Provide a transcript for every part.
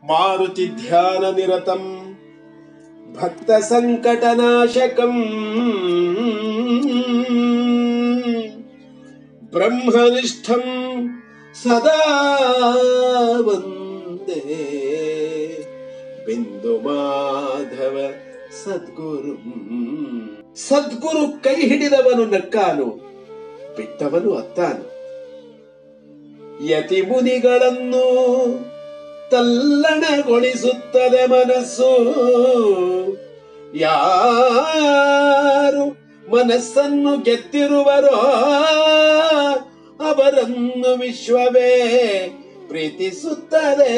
ಮಾರುತಿ ಧ್ಯಾನ ನಿರತಂ ಭಕ್ತ ಸಂಕಟನಾಶಕಂ ಬ್ರಹ್ಮನಿಷ್ಠಂ ಸದಾ ವಂದೇ ಬಿಂದು ಮಾಧವ ಸದ್ಗುರು ಸದ್ಗುರು ಕೈ ಹಿಡಿದವನು ನಕ್ಕಾನು ಬಿಟ್ಟವನು ಅತ್ತಾನು ಯತಿ ಮುನಿಗಳನ್ನು ತಲ್ಲಣಗೊಳಿಸುತ್ತದೆ ಮನಸ್ಸು ಯಾರು ಮನಸ್ಸನ್ನು ಗೆದ್ದಿರುವರೋ ಅವರನ್ನು ವಿಶ್ವವೇ ಪ್ರೀತಿಸುತ್ತದೆ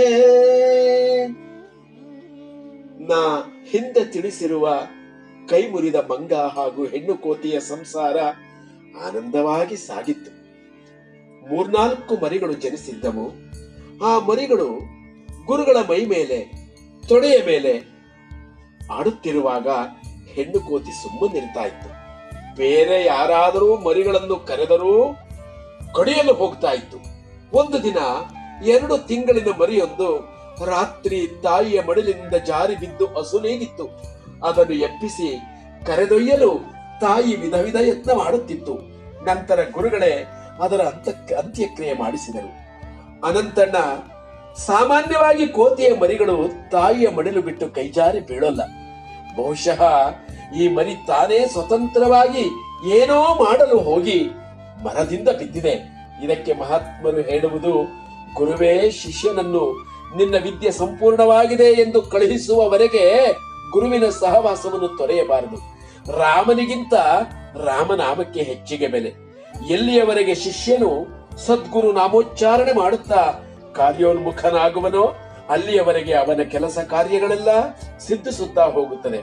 ನಾ ಹಿಂದೆ ತಿಳಿಸಿರುವ ಕೈ ಮುರಿದ ಮಂಗ ಹಾಗೂ ಹೆಣ್ಣು ಕೋತಿಯ ಸಂಸಾರ ಆನಂದವಾಗಿ ಸಾಗಿತ್ತು ಮೂರ್ನಾಲ್ಕು ಮರಿಗಳು ಜನಿಸಿದ್ದವು ಆ ಮರಿಗಳು ಗುರುಗಳ ಮೈ ಮೇಲೆ ತೊಡೆಯ ಮೇಲೆ ಆಡುತ್ತಿರುವಾಗ ಹೆಣ್ಣು ಕೋತಿ ಸುಮ್ಮನಿರ್ತಾ ಇತ್ತು ಬೇರೆ ಯಾರಾದರೂ ಮರಿಗಳನ್ನು ಕರೆದರೂ ಕಡಿಯಲು ಹೋಗ್ತಾ ಇತ್ತು ಒಂದು ದಿನ ಎರಡು ತಿಂಗಳಿನ ಮರಿಯೊಂದು ರಾತ್ರಿ ತಾಯಿಯ ಮಡಿಲಿನಿಂದ ಜಾರಿ ಬಿದ್ದು ಅಸುನೀಗಿತ್ತು ಅದನ್ನು ಎಬ್ಬಿಸಿ ಕರೆದೊಯ್ಯಲು ತಾಯಿ ವಿಧ ವಿಧ ಯತ್ನ ಮಾಡುತ್ತಿತ್ತು ನಂತರ ಗುರುಗಳೇ ಅದರ ಅಂತ ಅಂತ್ಯಕ್ರಿಯೆ ಮಾಡಿಸಿದರು ಅನಂತಣ್ಣ ಸಾಮಾನ್ಯವಾಗಿ ಕೋತಿಯ ಮರಿಗಳು ತಾಯಿಯ ಮಡಿಲು ಬಿಟ್ಟು ಕೈಜಾರಿ ಬೀಳೋಲ್ಲ ಬಹುಶಃ ಈ ಮರಿ ತಾನೇ ಸ್ವತಂತ್ರವಾಗಿ ಏನೋ ಮಾಡಲು ಹೋಗಿ ಮರದಿಂದ ಬಿದ್ದಿದೆ ಇದಕ್ಕೆ ಮಹಾತ್ಮರು ಹೇಳುವುದು ಗುರುವೇ ಶಿಷ್ಯನನ್ನು ನಿನ್ನ ವಿದ್ಯೆ ಸಂಪೂರ್ಣವಾಗಿದೆ ಎಂದು ಕಳುಹಿಸುವವರೆಗೆ ಗುರುವಿನ ಸಹವಾಸವನ್ನು ತೊರೆಯಬಾರದು ರಾಮನಿಗಿಂತ ರಾಮನಾಮಕ್ಕೆ ಹೆಚ್ಚಿಗೆ ಬೆಲೆ ಎಲ್ಲಿಯವರೆಗೆ ಶಿಷ್ಯನು ಸದ್ಗುರು ನಾಮೋಚ್ಚಾರಣೆ ಮಾಡುತ್ತಾ ಕಾರ್ಯೋನ್ಮುಖನಾಗುವನೋ ಅಲ್ಲಿಯವರೆಗೆ ಅವನ ಕೆಲಸ ಕಾರ್ಯಗಳೆಲ್ಲ ಸಿದ್ಧಿಸುತ್ತಾ ಹೋಗುತ್ತದೆ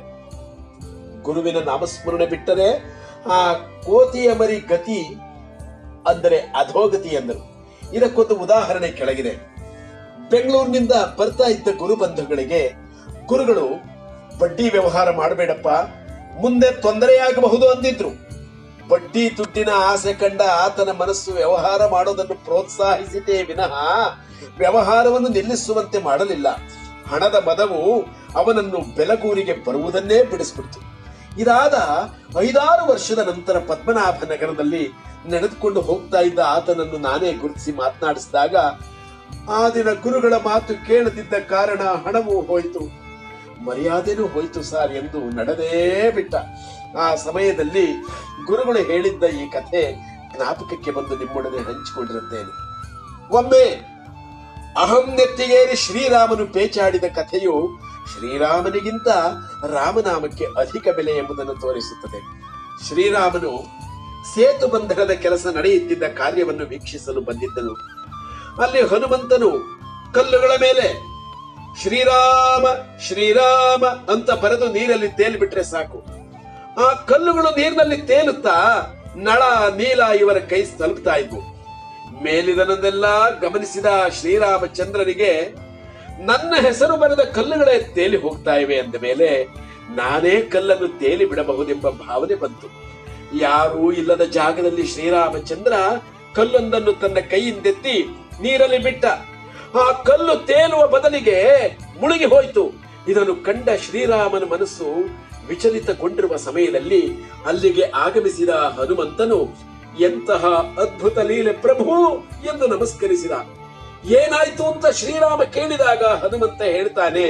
ಗುರುವಿನ ನಾಮಸ್ಮರಣೆ ಬಿಟ್ಟರೆ ಆ ಕೋತಿಯ ಮರಿ ಗತಿ ಅಂದರೆ ಅಧೋಗತಿ ಎಂದರು ಇದಕ್ಕೊಂದು ಉದಾಹರಣೆ ಕೆಳಗಿದೆ ಬೆಂಗಳೂರಿನಿಂದ ಬರ್ತಾ ಇದ್ದ ಗುರುಬಂಧುಗಳಿಗೆ ಗುರುಗಳು ಬಡ್ಡಿ ವ್ಯವಹಾರ ಮಾಡಬೇಡಪ್ಪ ಮುಂದೆ ತೊಂದರೆಯಾಗಬಹುದು ಅಂದಿದ್ರು ಬಡ್ಡಿ ದುಡ್ಡಿನ ಆಸೆ ಕಂಡ ಆತನ ಮನಸ್ಸು ವ್ಯವಹಾರ ಮಾಡೋದನ್ನು ಪ್ರೋತ್ಸಾಹಿಸಿತೇ ವಿನಃ ವ್ಯವಹಾರವನ್ನು ನಿಲ್ಲಿಸುವಂತೆ ಮಾಡಲಿಲ್ಲ ಹಣದ ಮದವು ಅವನನ್ನು ಬೆಲಗೂರಿಗೆ ಬರುವುದನ್ನೇ ಬಿಡಿಸ್ಬಿಡ್ತು ಇದಾದ ಐದಾರು ವರ್ಷದ ನಂತರ ಪದ್ಮನಾಭ ನಗರದಲ್ಲಿ ನಡೆದುಕೊಂಡು ಹೋಗ್ತಾ ಇದ್ದ ಆತನನ್ನು ನಾನೇ ಗುರುತಿಸಿ ಮಾತನಾಡಿಸಿದಾಗ ಆ ದಿನ ಗುರುಗಳ ಮಾತು ಕೇಳದಿದ್ದ ಕಾರಣ ಹಣವೂ ಹೋಯಿತು ಮರ್ಯಾದೆನೂ ಹೋಯಿತು ಸರ್ ಎಂದು ನಡೆದೇ ಬಿಟ್ಟ ಆ ಸಮಯದಲ್ಲಿ ಗುರುಗಳು ಹೇಳಿದ್ದ ಈ ಕಥೆ ಜ್ಞಾಪಕಕ್ಕೆ ಬಂದು ನಿಮ್ಮೊಡನೆ ಹಂಚಿಕೊಂಡಿರುತ್ತೇನೆ ಒಮ್ಮೆ ಅಹಂ ನೆತ್ತಿಗೇರಿ ಶ್ರೀರಾಮನು ಪೇಚಾಡಿದ ಕಥೆಯು ಶ್ರೀರಾಮನಿಗಿಂತ ರಾಮನಾಮಕ್ಕೆ ಅಧಿಕ ಬೆಲೆ ಎಂಬುದನ್ನು ತೋರಿಸುತ್ತದೆ ಶ್ರೀರಾಮನು ಸೇತು ಬಂಧನದ ಕೆಲಸ ನಡೆಯುತ್ತಿದ್ದ ಕಾರ್ಯವನ್ನು ವೀಕ್ಷಿಸಲು ಬಂದಿದ್ದನು ಅಲ್ಲಿ ಹನುಮಂತನು ಕಲ್ಲುಗಳ ಮೇಲೆ ಶ್ರೀರಾಮ ಶ್ರೀರಾಮ ಅಂತ ಬರೆದು ನೀರಲ್ಲಿ ತೇಲಿಬಿಟ್ರೆ ಸಾಕು ಆ ಕಲ್ಲುಗಳು ನೀರಿನಲ್ಲಿ ತೇಲುತ್ತಾ ನಳ ನೀಲ ಇವರ ಕೈ ತಲುಪ್ತಾ ಇದ್ವು ಮೇಲಿದನನ್ನೆಲ್ಲ ಗಮನಿಸಿದ ಶ್ರೀರಾಮಚಂದ್ರನಿಗೆ ನನ್ನ ಹೆಸರು ಬರೆದ ಕಲ್ಲುಗಳೇ ತೇಲಿ ಹೋಗ್ತಾ ಇವೆ ಅಂದ ಮೇಲೆ ನಾನೇ ಕಲ್ಲನ್ನು ತೇಲಿ ಬಿಡಬಹುದೆಂಬ ಭಾವನೆ ಬಂತು ಯಾರೂ ಇಲ್ಲದ ಜಾಗದಲ್ಲಿ ಶ್ರೀರಾಮಚಂದ್ರ ಕಲ್ಲೊಂದನ್ನು ತನ್ನ ಕೈಯಿಂದೆತ್ತಿ ನೀರಲ್ಲಿ ಬಿಟ್ಟ ಆ ಕಲ್ಲು ತೇಲುವ ಬದಲಿಗೆ ಮುಳುಗಿ ಹೋಯಿತು ಇದನ್ನು ಕಂಡ ಶ್ರೀರಾಮನ ಮನಸ್ಸು ವಿಚಲಿತಗೊಂಡಿರುವ ಸಮಯದಲ್ಲಿ ಅಲ್ಲಿಗೆ ಆಗಮಿಸಿದ ಹನುಮಂತನು ಎಂತಹ ಅದ್ಭುತ ಲೀಲೆ ಪ್ರಭು ಎಂದು ನಮಸ್ಕರಿಸಿದ ಏನಾಯ್ತು ಅಂತ ಶ್ರೀರಾಮ ಕೇಳಿದಾಗ ಹನುಮಂತ ಹೇಳ್ತಾನೆ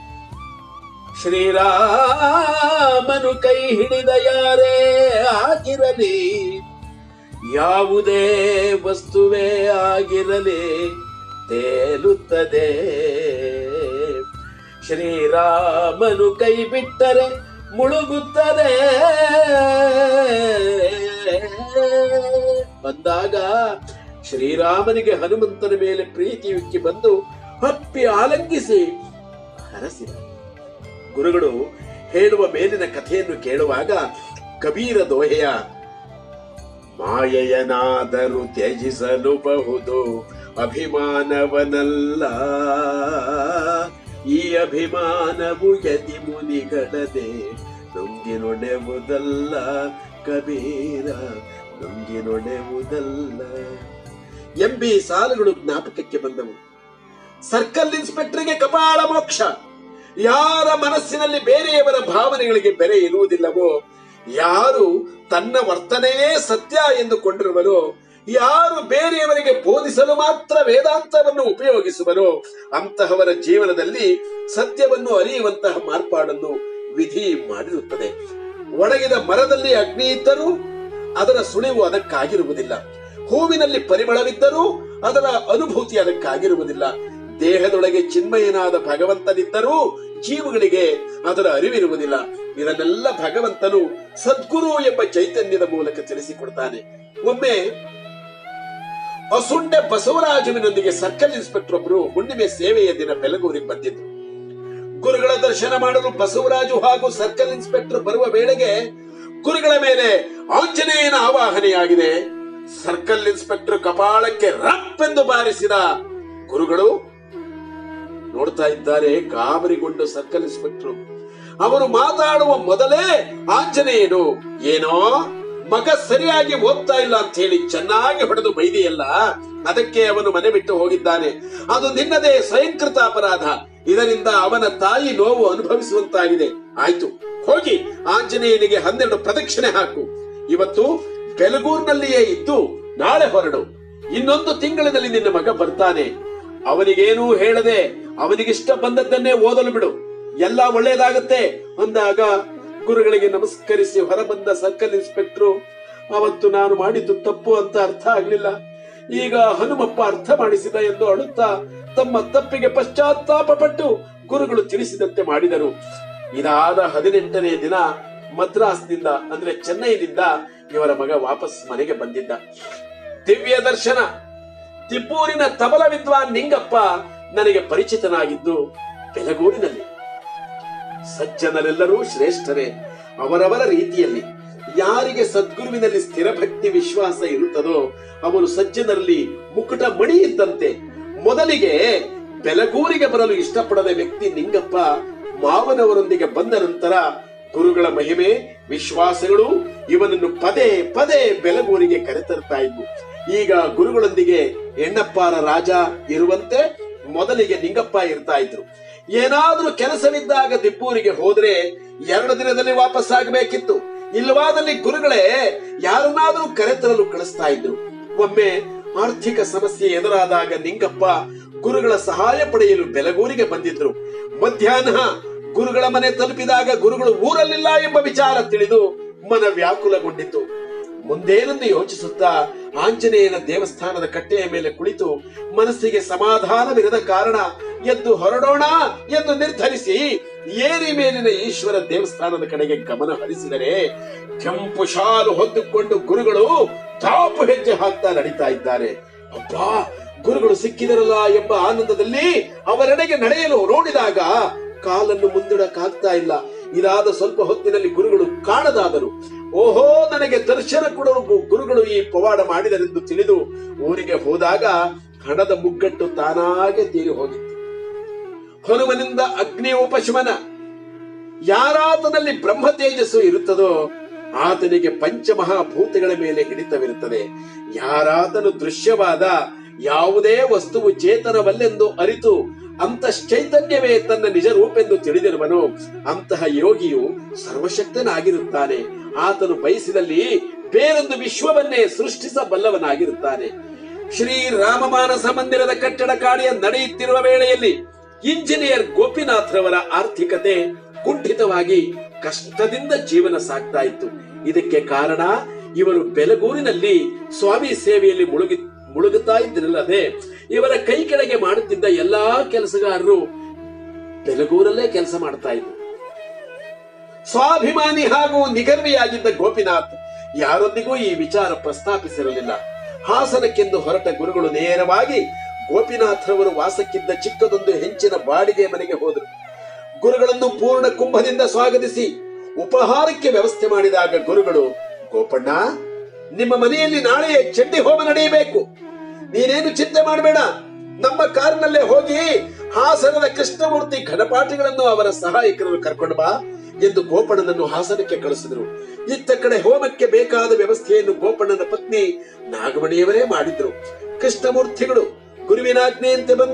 ಶ್ರೀರಾಮನು ಕೈ ಹಿಡಿದ ಯಾರೇ ಆಗಿರಲಿ ಯಾವುದೇ ವಸ್ತುವೇ ಆಗಿರಲಿ ತೇಲುತ್ತದೆ ಶ್ರೀರಾಮನು ಕೈ ಬಿಟ್ಟರೆ ಮುಳುಗುತ್ತದೆ ಬಂದಾಗ ಶ್ರೀರಾಮನಿಗೆ ಹನುಮಂತನ ಮೇಲೆ ಪ್ರೀತಿ ಉಕ್ಕಿ ಬಂದು ಹಪ್ಪಿ ಆಲಂಗಿಸಿ ಹರಸಿದ ಗುರುಗಳು ಹೇಳುವ ಮೇಲಿನ ಕಥೆಯನ್ನು ಕೇಳುವಾಗ ಕಬೀರ ದೋಹೆಯ ಮಾಯೆಯನಾದರೂ ತ್ಯಜಿಸಲು ಬಹುದು ಅಭಿಮಾನವನಲ್ಲ ಈ ಅಭಿಮಾನವು ಯತಿ ಮುನಿಗಳದೆ ನುಂಗಿ ನೊಡೆವುದಲ್ಲ ಕಬೀರ ನುಂಗಿ ನೊಡೆವುದಲ್ಲ ಎಂಬಿ ಸಾಲುಗಳು ಜ್ಞಾಪಕಕ್ಕೆ ಬಂದವು ಸರ್ಕಲ್ ಇನ್ಸ್ಪೆಕ್ಟರ್ಗೆ ಕಪಾಳ ಮೋಕ್ಷ ಯಾರ ಮನಸ್ಸಿನಲ್ಲಿ ಬೇರೆಯವರ ಭಾವನೆಗಳಿಗೆ ಬೆಲೆ ಇರುವುದಿಲ್ಲವೋ ಯಾರು ತನ್ನ ವರ್ತನೆಯೇ ಸತ್ಯ ಎಂದುಕೊಂಡಿರುವರೋ ಯಾರು ಬೇರೆಯವರಿಗೆ ಬೋಧಿಸಲು ಮಾತ್ರ ವೇದಾಂತವನ್ನು ಉಪಯೋಗಿಸುವರೋ ಅಂತಹವರ ಜೀವನದಲ್ಲಿ ಸತ್ಯವನ್ನು ಅರಿಯುವಂತಹ ಮಾರ್ಪಾಡನ್ನು ವಿಧಿ ಮಾಡಿರುತ್ತದೆ ಒಣಗಿದ ಮರದಲ್ಲಿ ಅಗ್ನಿ ಇದ್ದರೂ ಅದರ ಸುಳಿವು ಅದಕ್ಕಾಗಿರುವುದಿಲ್ಲ ಹೂವಿನಲ್ಲಿ ಪರಿಮಳವಿದ್ದರೂ ಅದರ ಅನುಭೂತಿ ಅದಕ್ಕಾಗಿರುವುದಿಲ್ಲ ದೇಹದೊಳಗೆ ಚಿನ್ಮಯನಾದ ಭಗವಂತನಿದ್ದರೂ ಜೀವಗಳಿಗೆ ಅದರ ಅರಿವಿರುವುದಿಲ್ಲ ಇದನ್ನೆಲ್ಲ ಭಗವಂತನು ಸದ್ಗುರು ಎಂಬ ಚೈತನ್ಯದ ಮೂಲಕ ತಿಳಿಸಿಕೊಡ್ತಾನೆ ಒಮ್ಮೆ ಅಸುಂಡೆ ಬಸವರಾಜುವಿನೊಂದಿಗೆ ಸರ್ಕಲ್ ಇನ್ಸ್ಪೆಕ್ಟರ್ ಒಬ್ಬರು ಹುಣ್ಣಿಮೆ ಸೇವೆಯ ದಿನ ಬೆಲಗೂರಿಗೆ ಬಂದಿದ್ರು ಗುರುಗಳ ದರ್ಶನ ಮಾಡಲು ಬಸವರಾಜು ಹಾಗೂ ಸರ್ಕಲ್ ಇನ್ಸ್ಪೆಕ್ಟರ್ ಬರುವ ವೇಳೆಗೆ ಗುರುಗಳ ಮೇಲೆ ಆಂಜನೇಯನ ಆವಾಹನೆಯಾಗಿದೆ ಸರ್ಕಲ್ ಇನ್ಸ್ಪೆಕ್ಟರ್ ಕಪಾಳಕ್ಕೆ ರಪ್ ಎಂದು ಬಾರಿಸಿದ ಗುರುಗಳು ನೋಡ್ತಾ ಇದ್ದಾರೆ ಗಾಬರಿಗೊಂಡು ಸರ್ಕಲ್ ಇನ್ಸ್ಪೆಕ್ಟರ್ ಅವರು ಮಾತಾಡುವ ಮೊದಲೇ ಆಂಜನೇಯನು ಏನೋ ಮಗ ಸರಿಯಾಗಿ ಓದ್ತಾ ಇಲ್ಲ ಅಂತ ಹೇಳಿ ಚೆನ್ನಾಗಿ ಹೊಡೆದು ಬೈದಿಯಲ್ಲ ಅದಕ್ಕೆ ಅವನು ಮನೆ ಬಿಟ್ಟು ಹೋಗಿದ್ದಾನೆ ಅದು ನಿನ್ನದೇ ಸ್ವಯಂಕೃತ ಅಪರಾಧ ಇದರಿಂದ ಅವನ ತಾಯಿ ನೋವು ಅನುಭವಿಸುವಂತಾಗಿದೆ ಆಯ್ತು ಹೋಗಿ ಆಂಜನೇಯನಿಗೆ ಹನ್ನೆರಡು ಪ್ರದಕ್ಷಿಣೆ ಹಾಕು ಇವತ್ತು ಬೆಲಗೂರಿನಲ್ಲಿಯೇ ಇದ್ದು ನಾಳೆ ಹೊರಡು ಇನ್ನೊಂದು ತಿಂಗಳಿನಲ್ಲಿ ನಿನ್ನ ಮಗ ಬರ್ತಾನೆ ಅವನಿಗೇನೂ ಹೇಳದೆ ಅವನಿಗಿಷ್ಟ ಬಂದದ್ದನ್ನೇ ಓದಲು ಬಿಡು ಎಲ್ಲ ಒಳ್ಳೇದಾಗತ್ತೆ ಅಂದಾಗ ಗುರುಗಳಿಗೆ ನಮಸ್ಕರಿಸಿ ಹೊರಬಂದ ಸರ್ಕಲ್ ಇನ್ಸ್ಪೆಕ್ಟ್ರು ಅವತ್ತು ನಾನು ಮಾಡಿದ್ದು ತಪ್ಪು ಅಂತ ಅರ್ಥ ಆಗ್ಲಿಲ್ಲ ಈಗ ಹನುಮಪ್ಪ ಅರ್ಥ ಮಾಡಿಸಿದ ಎಂದು ಅಳುತ್ತಾ ತಮ್ಮ ತಪ್ಪಿಗೆ ಪಶ್ಚಾತ್ತಾಪ ಪಟ್ಟು ಗುರುಗಳು ತಿಳಿಸಿದಂತೆ ಮಾಡಿದರು ಇದಾದ ಹದಿನೆಂಟನೇ ದಿನ ಮದ್ರಾಸ್ನಿಂದ ಅಂದ್ರೆ ಚೆನ್ನೈನಿಂದ ಇವರ ಮಗ ವಾಪಸ್ ಮನೆಗೆ ಬಂದಿದ್ದ ದಿವ್ಯ ದರ್ಶನ ತಿಪ್ಪೂರಿನ ತಬಲ ವಿದ್ವಾನ್ ನಿಂಗಪ್ಪ ನನಗೆ ಪರಿಚಿತನಾಗಿದ್ದು ಬೆಲಗೂರಿನಲ್ಲಿ ಸಜ್ಜನರೆಲ್ಲರೂ ಶ್ರೇಷ್ಠರೇ ಅವರವರ ರೀತಿಯಲ್ಲಿ ಯಾರಿಗೆ ಸದ್ಗುರುವಿನಲ್ಲಿ ಸ್ಥಿರ ಭಕ್ತಿ ವಿಶ್ವಾಸ ಇರುತ್ತದೋ ಅವರು ಸಜ್ಜನರಲ್ಲಿ ಮುಕುಟ ಮಣಿ ಇದ್ದಂತೆ ಮೊದಲಿಗೆ ಬೆಲಗೂರಿಗೆ ಬರಲು ಇಷ್ಟಪಡದ ವ್ಯಕ್ತಿ ನಿಂಗಪ್ಪ ಮಾವನವರೊಂದಿಗೆ ಬಂದ ನಂತರ ಗುರುಗಳ ಮಹಿಮೆ ವಿಶ್ವಾಸಗಳು ಇವನನ್ನು ಪದೇ ಪದೇ ಬೆಲಗೂರಿಗೆ ಕರೆತರ್ತಾ ಇದ್ವು ಈಗ ಗುರುಗಳೊಂದಿಗೆ ಎಣ್ಣಪ್ಪಾರ ರಾಜ ಇರುವಂತೆ ಮೊದಲಿಗೆ ನಿಂಗಪ್ಪ ಇರ್ತಾ ಇದ್ರು ಏನಾದ್ರೂ ಕೆಲಸವಿದ್ದಾಗ ದಿಪ್ಪೂರಿಗೆ ಹೋದ್ರೆ ಎರಡು ದಿನದಲ್ಲಿ ವಾಪಸ್ ಆಗಬೇಕಿತ್ತು ಇಲ್ಲವಾದಲ್ಲಿ ಗುರುಗಳೇ ಯಾರನ್ನಾದ್ರೂ ಕರೆತರಲು ಕಳಿಸ್ತಾ ಇದ್ರು ಒಮ್ಮೆ ಆರ್ಥಿಕ ಸಮಸ್ಯೆ ಎದುರಾದಾಗ ನಿಂಗಪ್ಪ ಗುರುಗಳ ಸಹಾಯ ಪಡೆಯಲು ಬೆಲಗೂರಿಗೆ ಬಂದಿದ್ರು ಮಧ್ಯಾಹ್ನ ಗುರುಗಳ ಮನೆ ತಲುಪಿದಾಗ ಗುರುಗಳು ಊರಲ್ಲಿಲ್ಲ ಎಂಬ ವಿಚಾರ ತಿಳಿದು ಮನ ವ್ಯಾಕುಲಗೊಂಡಿತು ಮುಂದೇನೆಂದು ಯೋಚಿಸುತ್ತಾ ಆಂಜನೇಯನ ದೇವಸ್ಥಾನದ ಕಟ್ಟೆಯ ಮೇಲೆ ಕುಳಿತು ಮನಸ್ಸಿಗೆ ಸಮಾಧಾನವಿರದ ಕಾರಣ ಎದ್ದು ಹೊರಡೋಣ ಎಂದು ನಿರ್ಧರಿಸಿ ಏರಿ ಮೇಲಿನ ಈಶ್ವರ ದೇವಸ್ಥಾನದ ಕಡೆಗೆ ಗಮನ ಹರಿಸಿದರೆ ಕೆಂಪು ಶಾಲು ಹೊದ್ದುಕೊಂಡು ಗುರುಗಳು ಚಾಪು ಹೆಜ್ಜೆ ಹಾಕ್ತಾ ನಡೀತಾ ಇದ್ದಾರೆ ಅಬ್ಬಾ ಗುರುಗಳು ಸಿಕ್ಕಿದರಲ್ಲ ಎಂಬ ಆನಂದದಲ್ಲಿ ಅವರೆಡೆಗೆ ನಡೆಯಲು ನೋಡಿದಾಗ ಕಾಲನ್ನು ಮುಂದಿಡಕ್ಕಾಗ್ತಾ ಇಲ್ಲ ಇದಾದ ಸ್ವಲ್ಪ ಹೊತ್ತಿನಲ್ಲಿ ಗುರುಗಳು ಕಾಣದಾದರು ಓಹೋ ನನಗೆ ದರ್ಶನ ಕೊಡಲು ಗು- ಗುರುಗಳು ಈ ಪವಾಡ ಮಾಡಿದರೆಂದು ತಿಳಿದು ಊರಿಗೆ ಹೋದಾಗ ಹಣದ ಮುಗ್ಗಟ್ಟು ತಾನಾಗೆ ತೀರಿ ಹೋಗಿತ್ತು ಹನುಮನಿಂದ ಅಗ್ನಿ ಉಪಶಮನ ಯಾರಾತನಲ್ಲಿ ಬ್ರಹ್ಮ ತೇಜಸ್ಸು ಇರುತ್ತದೋ ಆತನಿಗೆ ಪಂಚಮಹಾಭೂತಗಳ ಮೇಲೆ ಹಿಡಿತವಿರುತ್ತದೆ ಯಾರಾತನು ದೃಶ್ಯವಾದ ಯಾವುದೇ ವಸ್ತುವು ಚೇತನವಲ್ಲೆಂದು ಅರಿತು ಅಂತ ಚೈತನ್ಯವೇ ತನ್ನ ನಿಜ ರೂಪೆಂದು ತಿಳಿದಿರುವನು ಅಂತಹ ಯೋಗಿಯು ಸರ್ವಶಕ್ತನಾಗಿರುತ್ತಾನೆ ಆತನು ಬಯಸಿದಲ್ಲಿ ಬೇರೊಂದು ವಿಶ್ವವನ್ನೇ ಸೃಷ್ಟಿಸಬಲ್ಲವನಾಗಿರುತ್ತಾನೆ ಶ್ರೀ ರಾಮಮಾನಸ ಮಂದಿರದ ಕಟ್ಟಡ ಕಾರ್ಯ ನಡೆಯುತ್ತಿರುವ ವೇಳೆಯಲ್ಲಿ ಇಂಜಿನಿಯರ್ ಗೋಪಿನಾಥ್ರವರ ಆರ್ಥಿಕತೆ ಕುಂಠಿತವಾಗಿ ಕಷ್ಟದಿಂದ ಜೀವನ ಸಾಗ್ತಾ ಇತ್ತು ಇದಕ್ಕೆ ಕಾರಣ ಇವರು ಬೆಲಗೂರಿನಲ್ಲಿ ಸ್ವಾಮಿ ಸೇವೆಯಲ್ಲಿ ಮುಳುಗಿ ಮುಳುಗುತ್ತಾ ಇದ್ದಿರಲ್ಲದೆ ಇವರ ಕೈ ಕೆಳಗೆ ಮಾಡುತ್ತಿದ್ದ ಎಲ್ಲಾ ಕೆಲಸಗಾರರು ಬೆಲಗೂರಲ್ಲೇ ಕೆಲಸ ಮಾಡ್ತಾ ಇದ್ರು ಸ್ವಾಭಿಮಾನಿ ಹಾಗೂ ನಿಗರ್ವಿಯಾಗಿದ್ದ ಗೋಪಿನಾಥ್ ಯಾರೊಂದಿಗೂ ಈ ವಿಚಾರ ಪ್ರಸ್ತಾಪಿಸಿರಲಿಲ್ಲ ಹಾಸನಕ್ಕೆಂದು ಹೊರಟ ಗುರುಗಳು ನೇರವಾಗಿ ಗೋಪಿನಾಥ್ರವರು ವಾಸಕ್ಕಿದ್ದ ಚಿಕ್ಕದೊಂದು ಹೆಂಚಿನ ಬಾಡಿಗೆ ಮನೆಗೆ ಹೋದರು ಗುರುಗಳನ್ನು ಪೂರ್ಣ ಕುಂಭದಿಂದ ಸ್ವಾಗತಿಸಿ ಉಪಹಾರಕ್ಕೆ ವ್ಯವಸ್ಥೆ ಮಾಡಿದಾಗ ಗುರುಗಳು ಗೋಪಣ್ಣ ನಿಮ್ಮ ಮನೆಯಲ್ಲಿ ನಾಳೆ ಚಂಡಿ ಹೋಮ ನಡೆಯಬೇಕು ನೀನೇನು ಚಿಂತೆ ಮಾಡಬೇಡ ನಮ್ಮ ಕಾರಿನಲ್ಲೇ ಹೋಗಿ ಹಾಸನದ ಕೃಷ್ಣಮೂರ್ತಿ ಘನಪಾಠಿಗಳನ್ನು ಅವರ ಸಹಾಯಕರನ್ನು ಕರ್ಕೊಂಡು ಬಾ ಎಂದು ಗೋಪಣ್ಣನನ್ನು ಹಾಸನಕ್ಕೆ ಕಳಿಸಿದರು ಇತ್ತ ಕಡೆ ಹೋಮಕ್ಕೆ ಬೇಕಾದ ವ್ಯವಸ್ಥೆಯನ್ನು ಗೋಪಣ್ಣನ ಪತ್ನಿ ನಾಗಮಣಿಯವರೇ ಮಾಡಿದ್ರು ಕೃಷ್ಣಮೂರ್ತಿಗಳು ಗುರುವಿನಾಜ್ಞೆಯಂತೆ ಬಂದು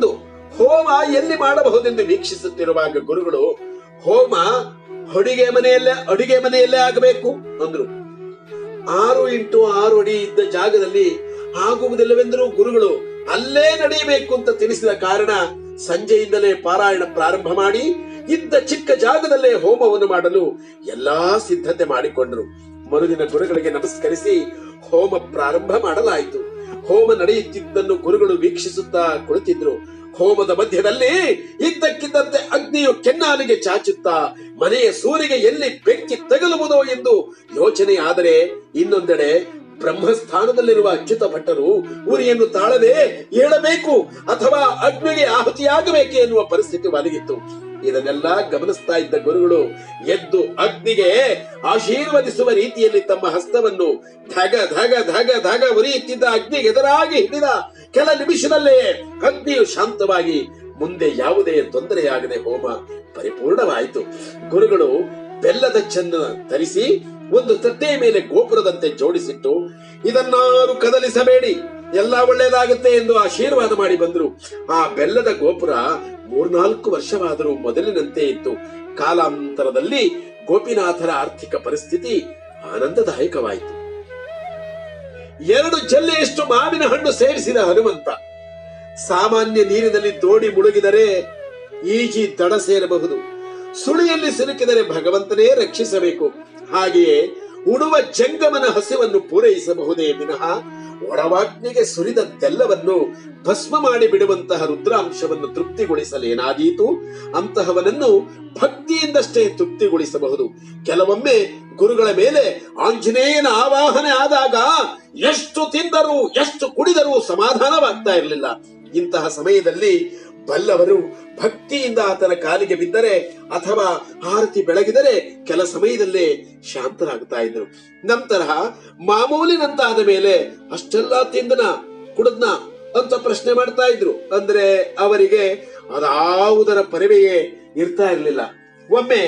ಹೋಮ ಎಲ್ಲಿ ಮಾಡಬಹುದೆಂದು ವೀಕ್ಷಿಸುತ್ತಿರುವಾಗ ಗುರುಗಳು ಹೋಮ ಅಡುಗೆ ಮನೆಯಲ್ಲೇ ಅಡುಗೆ ಮನೆಯಲ್ಲೇ ಆಗಬೇಕು ಅಂದ್ರು ಆರು ಇಂಟು ಆರು ಅಡಿ ಇದ್ದ ಜಾಗದಲ್ಲಿ ಆಗುವುದಿಲ್ಲವೆಂದರೂ ಗುರುಗಳು ಅಲ್ಲೇ ನಡೆಯಬೇಕು ಅಂತ ತಿಳಿಸಿದ ಕಾರಣ ಸಂಜೆಯಿಂದಲೇ ಪಾರಾಯಣ ಪ್ರಾರಂಭ ಮಾಡಿ ಇದ್ದ ಚಿಕ್ಕ ಜಾಗದಲ್ಲೇ ಹೋಮವನ್ನು ಮಾಡಲು ಎಲ್ಲಾ ಸಿದ್ಧತೆ ಮಾಡಿಕೊಂಡರು ಮರುದಿನ ಗುರುಗಳಿಗೆ ನಮಸ್ಕರಿಸಿ ಹೋಮ ಪ್ರಾರಂಭ ಮಾಡಲಾಯಿತು ಹೋಮ ನಡೆಯುತ್ತಿದ್ದನ್ನು ಗುರುಗಳು ವೀಕ್ಷಿಸುತ್ತಾ ಕುಳಿತಿದ್ರು ಹೋಮದ ಮಧ್ಯದಲ್ಲಿ ಇದ್ದಕ್ಕಿದ್ದಂತೆ ಅಗ್ನಿಯು ಕೆನ್ನಾಲಿಗೆ ಚಾಚುತ್ತಾ ಮನೆಯ ಸೂರಿಗೆ ಎಲ್ಲಿ ಬೆಂಕಿ ತಗಲುವುದೋ ಎಂದು ಯೋಚನೆ ಆದರೆ ಇನ್ನೊಂದೆಡೆ ಬ್ರಹ್ಮಸ್ಥಾನದಲ್ಲಿರುವ ಅಚ್ಯುತ ಭಟ್ಟರು ಉರಿಯನ್ನು ತಾಳದೆ ಏಳಬೇಕು ಅಥವಾ ಅಗ್ನಿಗೆ ಆಹುತಿಯಾಗಬೇಕೆ ಎನ್ನುವ ಪರಿಸ್ಥಿತಿ ಒದಗಿತ್ತು ಇದನ್ನೆಲ್ಲ ಗಮನಿಸ್ತಾ ಇದ್ದ ಗುರುಗಳು ಎದ್ದು ಅಗ್ನಿಗೆ ಆಶೀರ್ವದಿಸುವ ರೀತಿಯಲ್ಲಿ ತಮ್ಮ ಹಸ್ತವನ್ನು ಧಗ ಧಗ ಧಗ ಧಗ ಉರಿಯುತ್ತಿದ್ದ ಅಗ್ನಿಗೆ ಎದುರಾಗಿ ಹಿಡಿದ ಕೆಲ ನಿಮಿಷದಲ್ಲೇ ಅಗ್ನಿಯು ಶಾಂತವಾಗಿ ಮುಂದೆ ಯಾವುದೇ ತೊಂದರೆಯಾಗದೆ ಹೋಮ ಪರಿಪೂರ್ಣವಾಯಿತು ಗುರುಗಳು ಬೆಲ್ಲದ ಚೆನ್ನ ತರಿಸಿ ಒಂದು ತಟ್ಟೆಯ ಮೇಲೆ ಗೋಪುರದಂತೆ ಜೋಡಿಸಿಟ್ಟು ಇದನ್ನಾರು ಕದಲಿಸಬೇಡಿ ಎಲ್ಲ ಒಳ್ಳೆಯದಾಗುತ್ತೆ ಎಂದು ಆಶೀರ್ವಾದ ಮಾಡಿ ಬಂದ್ರು ಆ ಬೆಲ್ಲದ ಗೋಪುರ ಮೂರ್ನಾಲ್ಕು ವರ್ಷವಾದರೂ ಮೊದಲಿನಂತೆ ಇತ್ತು ಕಾಲಾಂತರದಲ್ಲಿ ಗೋಪಿನಾಥರ ಆರ್ಥಿಕ ಪರಿಸ್ಥಿತಿ ಆನಂದದಾಯಕವಾಯಿತು ಎರಡು ಜಲ್ಲೆಯಷ್ಟು ಮಾವಿನ ಹಣ್ಣು ಸೇರಿಸಿದ ಹನುಮಂತ ಸಾಮಾನ್ಯ ನೀರಿನಲ್ಲಿ ದೋಣಿ ಮುಳುಗಿದರೆ ಈಜಿ ದಡ ಸೇರಬಹುದು ಸುಳಿಯಲ್ಲಿ ಸಿಲುಕಿದರೆ ಭಗವಂತನೇ ರಕ್ಷಿಸಬೇಕು ಹಾಗೆಯೇ ಉಡುವ ಜಂಗಮನ ಹಸಿವನ್ನು ಪೂರೈಸಬಹುದೇ ವಿನಃ ಒಡವಾಗ್ನಿಗೆ ಸುರಿದದ್ದೆಲ್ಲವನ್ನು ಭಸ್ಮ ಮಾಡಿ ಬಿಡುವಂತಹ ರುದ್ರಾಂಶವನ್ನು ತೃಪ್ತಿಗೊಳಿಸಲೇನಾದೀತು ಅಂತಹವನನ್ನು ಭಕ್ತಿಯಿಂದಷ್ಟೇ ತೃಪ್ತಿಗೊಳಿಸಬಹುದು ಕೆಲವೊಮ್ಮೆ ಗುರುಗಳ ಮೇಲೆ ಆಂಜನೇಯನ ಆವಾಹನೆ ಆದಾಗ ಎಷ್ಟು ತಿಂದರೂ ಎಷ್ಟು ಕುಡಿದರೂ ಸಮಾಧಾನವಾಗ್ತಾ ಇರಲಿಲ್ಲ ಇಂತಹ ಸಮಯದಲ್ಲಿ ಬಲ್ಲವರು ಭಕ್ತಿಯಿಂದ ಆತನ ಕಾಲಿಗೆ ಬಿದ್ದರೆ ಅಥವಾ ಆರತಿ ಬೆಳಗಿದರೆ ಕೆಲ ಸಮಯದಲ್ಲೇ ಶಾಂತರಾಗ್ತಾ ಇದ್ರು ನಂತರ ಮಾಮೂಲಿನಂತಾದ ಮೇಲೆ ಅಷ್ಟೆಲ್ಲ ತಿಂದನ ಕುಡದ್ನ ಅಂತ ಪ್ರಶ್ನೆ ಮಾಡ್ತಾ ಇದ್ರು ಅಂದ್ರೆ ಅವರಿಗೆ ಅದಾವುದರ ಪರಿವೆಯೇ ಇರ್ತಾ ಇರಲಿಲ್ಲ ಒಮ್ಮೆ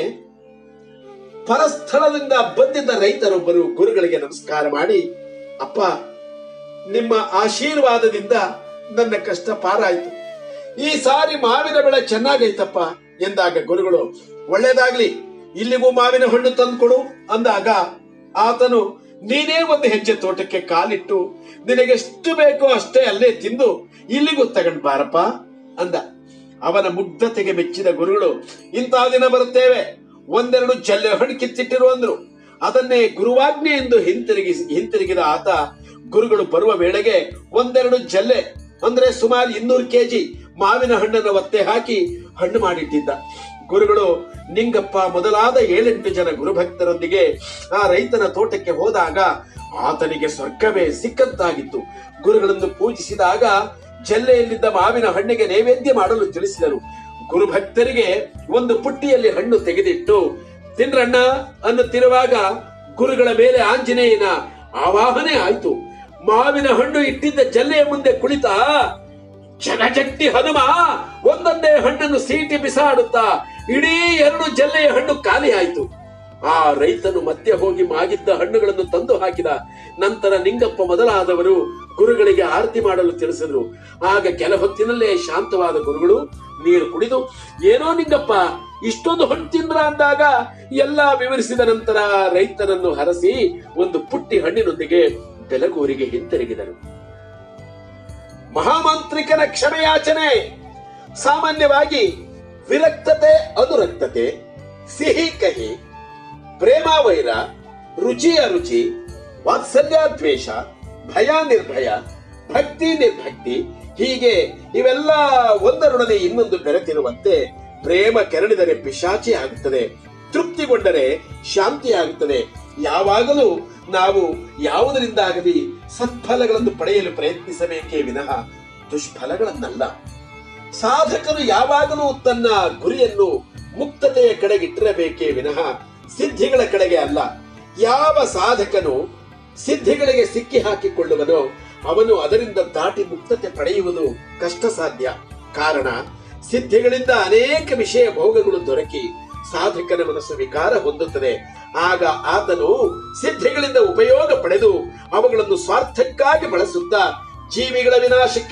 ಪರಸ್ಥಳದಿಂದ ಬಂದಿದ್ದ ರೈತರೊಬ್ಬರು ಗುರುಗಳಿಗೆ ನಮಸ್ಕಾರ ಮಾಡಿ ಅಪ್ಪ ನಿಮ್ಮ ಆಶೀರ್ವಾದದಿಂದ ನನ್ನ ಕಷ್ಟ ಪಾರಾಯಿತು ಈ ಸಾರಿ ಮಾವಿನ ಬೆಳೆ ಚೆನ್ನಾಗೈತಪ್ಪ ಎಂದಾಗ ಗುರುಗಳು ಒಳ್ಳೇದಾಗ್ಲಿ ಇಲ್ಲಿಗೂ ಮಾವಿನ ಹಣ್ಣು ತಂದ್ಕೊಡು ಅಂದಾಗ ಆತನು ನೀನೇ ಒಂದು ಹೆಜ್ಜೆ ತೋಟಕ್ಕೆ ಕಾಲಿಟ್ಟು ನಿನಗೆಷ್ಟು ಬೇಕೋ ಅಷ್ಟೇ ಅಲ್ಲೇ ತಿಂದು ಇಲ್ಲಿಗೂ ತಗೊಂಡ್ ಬಾರಪ್ಪ ಅಂದ ಅವನ ಮುಗ್ಧತೆಗೆ ಮೆಚ್ಚಿದ ಗುರುಗಳು ಇಂತಹ ದಿನ ಬರುತ್ತೇವೆ ಒಂದೆರಡು ಜಲ್ಲೆ ಹಣ್ಣು ಕಿತ್ತಿಟ್ಟಿರು ಅಂದ್ರು ಅದನ್ನೇ ಗುರುವಾಜ್ಞೆ ಎಂದು ಹಿಂತಿರುಗಿ ಹಿಂತಿರುಗಿದ ಆತ ಗುರುಗಳು ಬರುವ ವೇಳೆಗೆ ಒಂದೆರಡು ಜಲ್ಲೆ ಅಂದ್ರೆ ಸುಮಾರು ಇನ್ನೂರು ಕೆಜಿ ಮಾವಿನ ಹಣ್ಣನ್ನು ಒತ್ತೆ ಹಾಕಿ ಹಣ್ಣು ಮಾಡಿಟ್ಟಿದ್ದ ಗುರುಗಳು ನಿಂಗಪ್ಪ ಮೊದಲಾದ ಏಳೆಂಟು ಜನ ಗುರುಭಕ್ತರೊಂದಿಗೆ ಆ ರೈತನ ತೋಟಕ್ಕೆ ಹೋದಾಗ ಆತನಿಗೆ ಸ್ವರ್ಗವೇ ಸಿಕ್ಕಂತಾಗಿತ್ತು ಗುರುಗಳನ್ನು ಪೂಜಿಸಿದಾಗ ಜಲ್ಲೆಯಲ್ಲಿದ್ದ ಮಾವಿನ ಹಣ್ಣಿಗೆ ನೈವೇದ್ಯ ಮಾಡಲು ತಿಳಿಸಿದರು ಗುರುಭಕ್ತರಿಗೆ ಒಂದು ಪುಟ್ಟಿಯಲ್ಲಿ ಹಣ್ಣು ತೆಗೆದಿಟ್ಟು ತಿನ್ರಣ್ಣ ಅನ್ನುತ್ತಿರುವಾಗ ಗುರುಗಳ ಮೇಲೆ ಆಂಜನೇಯನ ಆವಾಹನೆ ಆಯ್ತು ಮಾವಿನ ಹಣ್ಣು ಇಟ್ಟಿದ್ದ ಜಲ್ಲೆಯ ಮುಂದೆ ಕುಳಿತ ಜನಜಟ್ಟಿ ಹನುಮ ಒಂದೊಂದೇ ಹಣ್ಣನ್ನು ಸೀಟಿ ಬಿಸಾಡುತ್ತಾ ಇಡೀ ಎರಡು ಜಲ್ಲೆಯ ಹಣ್ಣು ಖಾಲಿ ಆಯ್ತು ಆ ರೈತನು ಮತ್ತೆ ಹೋಗಿ ಮಾಗಿದ್ದ ಹಣ್ಣುಗಳನ್ನು ತಂದು ಹಾಕಿದ ನಂತರ ನಿಂಗಪ್ಪ ಮೊದಲಾದವರು ಗುರುಗಳಿಗೆ ಆರತಿ ಮಾಡಲು ತಿಳಿಸಿದ್ರು ಆಗ ಕೆಲ ಹೊತ್ತಿನಲ್ಲೇ ಶಾಂತವಾದ ಗುರುಗಳು ನೀರು ಕುಡಿದು ಏನೋ ನಿಂಗಪ್ಪ ಇಷ್ಟೊಂದು ಹಣ್ಣು ತಿಂದ್ರ ಅಂದಾಗ ಎಲ್ಲಾ ವಿವರಿಸಿದ ನಂತರ ರೈತನನ್ನು ಹರಸಿ ಒಂದು ಪುಟ್ಟಿ ಹಣ್ಣಿನೊಂದಿಗೆ ಬೆಲಗೂರಿಗೆ ಹಿಂತಿರುಗಿದರು ಮಹಾಮಾಂತ್ರಿಕನ ಕ್ಷಮೆಯಾಚನೆ ಸಾಮಾನ್ಯವಾಗಿ ವಿರಕ್ತತೆ ಅನುರಕ್ತತೆ ಸಿಹಿ ಕಹಿ ಪ್ರೇಮಾವೈರ ರುಚಿ ಅರುಚಿ ವಾತ್ಸಲ್ಯ ದ್ವೇಷ ಭಯ ನಿರ್ಭಯ ಭಕ್ತಿ ನಿರ್ಭಕ್ತಿ ಹೀಗೆ ಇವೆಲ್ಲ ಒಂದರೊಡನೆ ಇನ್ನೊಂದು ಬೆರೆತಿರುವಂತೆ ಪ್ರೇಮ ಕೆರಳಿದರೆ ಪಿಶಾಚಿ ಆಗುತ್ತದೆ ತೃಪ್ತಿಗೊಂಡರೆ ಶಾಂತಿ ಆಗುತ್ತದೆ ಯಾವಾಗಲೂ ನಾವು ಯಾವುದರಿಂದಾಗಲಿ ಸತ್ಫಲಗಳನ್ನು ಪಡೆಯಲು ಪ್ರಯತ್ನಿಸಬೇಕೇ ವಿನಃ ದುಷ್ಫಲಗಳನ್ನಲ್ಲ ಸಾಧಕನು ಯಾವಾಗಲೂ ತನ್ನ ಗುರಿಯನ್ನು ಮುಕ್ತತೆಯ ಕಡೆಗಿಟ್ಟಿರಬೇಕೇ ವಿನಃ ಸಿದ್ಧಿಗಳ ಕಡೆಗೆ ಅಲ್ಲ ಯಾವ ಸಾಧಕನು ಸಿದ್ಧಿಗಳಿಗೆ ಸಿಕ್ಕಿ ಹಾಕಿಕೊಳ್ಳುವನೋ ಅವನು ಅದರಿಂದ ದಾಟಿ ಮುಕ್ತತೆ ಪಡೆಯುವುದು ಕಷ್ಟ ಸಾಧ್ಯ ಕಾರಣ ಸಿದ್ಧಿಗಳಿಂದ ಅನೇಕ ವಿಷಯ ಭೋಗಗಳು ದೊರಕಿ ಸಾಧಕನ ಮನಸ್ಸು ವಿಕಾರ ಹೊಂದುತ್ತದೆ ಆಗ ಆತನು ಸಿದ್ಧಿಗಳಿಂದ ಉಪಯೋಗ ಪಡೆದು ಅವುಗಳನ್ನು ಸ್ವಾರ್ಥಕ್ಕಾಗಿ ಬಳಸುತ್ತಾ ಜೀವಿಗಳ ವಿನಾಶಕ್ಕೆ